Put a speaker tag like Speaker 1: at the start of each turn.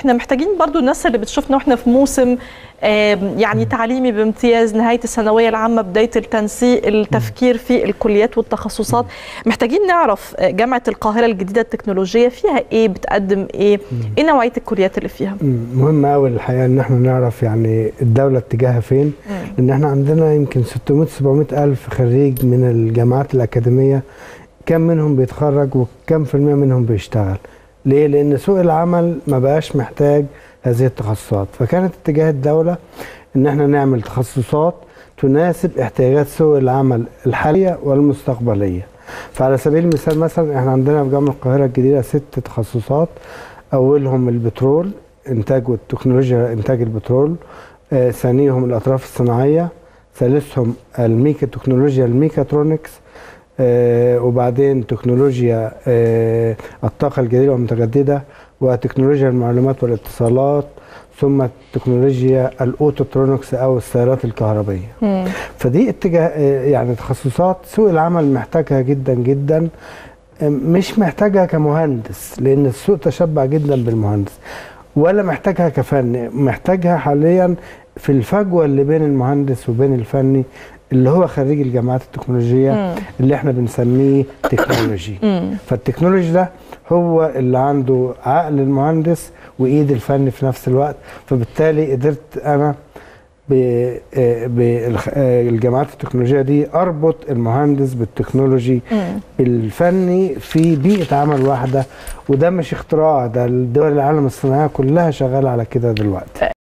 Speaker 1: احنا محتاجين برضو الناس اللي بتشوفنا واحنا في موسم يعني تعليمي بامتياز نهايه الثانويه العامه بدايه التنسيق التفكير في الكليات والتخصصات محتاجين نعرف جامعه القاهره الجديده التكنولوجيه فيها ايه بتقدم ايه ايه نوعيه الكليات اللي فيها
Speaker 2: مهم قوي الحقيقه ان احنا نعرف يعني الدوله اتجاهها فين لان احنا عندنا يمكن 600 700 الف خريج من الجامعات الاكاديميه كم منهم بيتخرج وكم في المية منهم بيشتغل ليه؟ لأن سوق العمل ما بقاش محتاج هذه التخصصات فكانت اتجاه الدولة ان احنا نعمل تخصصات تناسب احتياجات سوق العمل الحالية والمستقبلية فعلى سبيل المثال مثلا احنا عندنا في جامعة القاهرة الجديدة ست تخصصات اولهم البترول انتاج والتكنولوجيا انتاج البترول آه ثانيهم الاطراف الصناعية ثالثهم الميكا تكنولوجيا الميكاترونكس آه وبعدين تكنولوجيا آه الطاقة الجديدة والمتجددة وتكنولوجيا المعلومات والاتصالات ثم تكنولوجيا الاوتوترونكس او السيارات الكهربائيه. مم. فدي اتجاه يعني تخصصات سوق العمل محتاجها جدا جدا مش محتاجها كمهندس لان السوق تشبع جدا بالمهندس ولا محتاجها كفني محتاجها حاليا في الفجوه اللي بين المهندس وبين الفني اللي هو خريج الجامعات التكنولوجيه مم. اللي احنا بنسميه تكنولوجي فالتكنولوجي ده هو اللي عنده عقل المهندس وايد الفني في نفس الوقت فبالتالي قدرت انا بالجامعات التكنولوجيه دي اربط المهندس بالتكنولوجي مم. الفني في بيئه عمل واحده وده مش اختراع ده الدول العالم الصناعيه كلها شغاله على كده دلوقتي